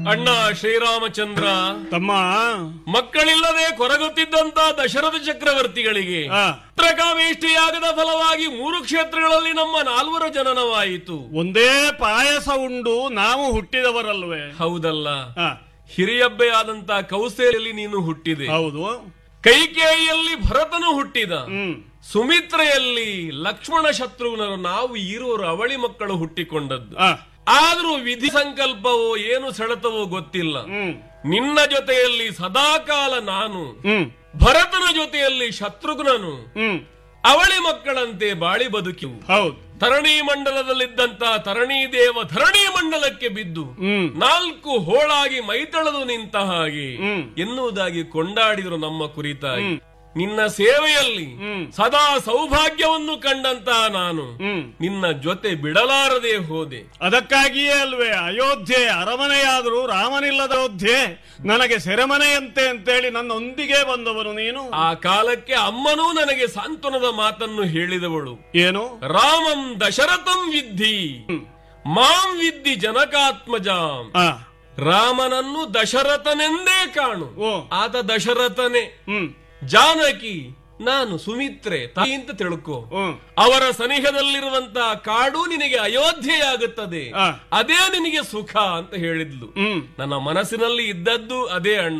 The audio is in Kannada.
ಅಣ್ಣ ಶ್ರೀರಾಮಚಂದ್ರ ತಮ್ಮ ಮಕ್ಕಳಿಲ್ಲದೆ ಕೊರಗುತ್ತಿದ್ದಂತ ದಶರಥ ಚಕ್ರವರ್ತಿಗಳಿಗೆ ಆ, ಪುತ್ರಕಾಮೇಷ್ಟಿಯಾಗದ ಫಲವಾಗಿ ಮೂರು ಕ್ಷೇತ್ರಗಳಲ್ಲಿ ನಮ್ಮ ನಾಲ್ವರ ಜನನವಾಯಿತು ಒಂದೇ ಪಾಯಸ ಉಂಡು ನಾವು ಹುಟ್ಟಿದವರಲ್ವೇ ಹೌದಲ್ಲ ಆ, ಹಿರಿಯಬ್ಬೆ ಆದಂತ ಕೌಸೇಯಲ್ಲಿ ನೀನು ಹುಟ್ಟಿದೆ ಹೌದು ಕೈಕೇಯಿಯಲ್ಲಿ ಭರತನು ಹುಟ್ಟಿದ ಹ್ಮ್ ಸುಮಿತ್ರೆಯಲ್ಲಿ ಲಕ್ಷ್ಮಣ ಶತ್ರುಘ್ನರು ನಾವು ಈರೋರು ಅವಳಿ ಮಕ್ಕಳು ಹುಟ್ಟಿಕೊಂಡದ್ದು ಆ, ಆದ್ರೂ ವಿಧಿ ಸಂಕಲ್ಪವೋ ಏನು ಸೆಳೆತವೋ ಗೊತ್ತಿಲ್ಲ ಹ್ಮ್ ನಿನ್ನ ಜೊತೆಯಲ್ಲಿ ಸದಾಕಾಲ ನಾನು ಹ್ಮ್ ಭರತನ ಜೊತೆಯಲ್ಲಿ ಶತ್ರುಘ್ನನು ಹ್ಮ್ ಅವಳಿ ಮಕ್ಕಳಂತೆ ಬಾಳಿ ಬದುಕಿವು ಹೌದು ತರಣಿ ಮಂಡಲದಲ್ಲಿದ್ದಂತ ತರಣಿ ದೇವ ಧರಣಿ ಮಂಡಲಕ್ಕೆ ಬಿದ್ದು ಹ್ಮ್ ನಾಲ್ಕು ಹೋಳಾಗಿ ಮೈತಳೆದು ನಿಂತ ಹಾಗೆ ಹ್ಮ್. ಎನ್ನುವುದಾಗಿ ಕೊಂಡಾಡಿದರು ನಮ್ಮ ಕುರಿತಾಗಿ ನಿನ್ನ ಸೇವೆಯಲ್ಲಿ ಹ್ಮ್. ಸದಾ ಸೌಭಾಗ್ಯವನ್ನು ಕಂಡಂತ ನಾನು ಹ್ಮ್ ನಿನ್ನ ಜೊತೆ ಬಿಡಲಾರದೆ ಹೋದೆ ಅದಕ್ಕಾಗಿಯೇ ಅಲ್ವೇ ಅಯೋಧ್ಯೆ ಅರಮನೆಯಾದರೂ ರಾಮನಿಲ್ಲದ ಅಯೋಧ್ಯೆ ನನಗೆ ಸೆರೆಮನೆಯಂತೆ ಅಂತೇಳಿ ನನ್ನೊಂದಿಗೆ ಬಂದವನು ನೀನು ಆ ಕಾಲಕ್ಕೆ ಅಮ್ಮನೂ ನನಗೆ ಸಾಂತ್ವನದ ಮಾತನ್ನು ಹೇಳಿದವಳು ಏನು ರಾಮಂ ದಶರಥಂ ವಿದ್ಧಿ ಮಾಂ ವಿದ್ಧಿ ಜನಕಾತ್ಮಜಾಂ ಆ ರಾಮನನ್ನು ದಶರಥನೆಂದೇ ಕಾಣು ಓ ಆತ ದಶರಥನೇ ಹ್ಮ್ ಜಾನಕಿ ನಾನು ಸುಮಿತ್ರೆ ತಾಯಿ ಅಂತ ತಿಳ್ಕೊ ಹ್ಮ್ ಅವರ ಸನಿಹದಲ್ಲಿರುವಂತಹ ಕಾಡು ನಿನಗೆ ಅಯೋಧ್ಯೆಯಾಗುತ್ತದೆ ಆ. ಅದೇ ನಿನಗೆ ಸುಖ ಅಂತ ಹೇಳಿದ್ಲು ಹ್ಮ್ ನನ್ನ ಮನಸ್ಸಿನಲ್ಲಿ ಇದ್ದದ್ದು ಅದೇ ಅಣ್ಣ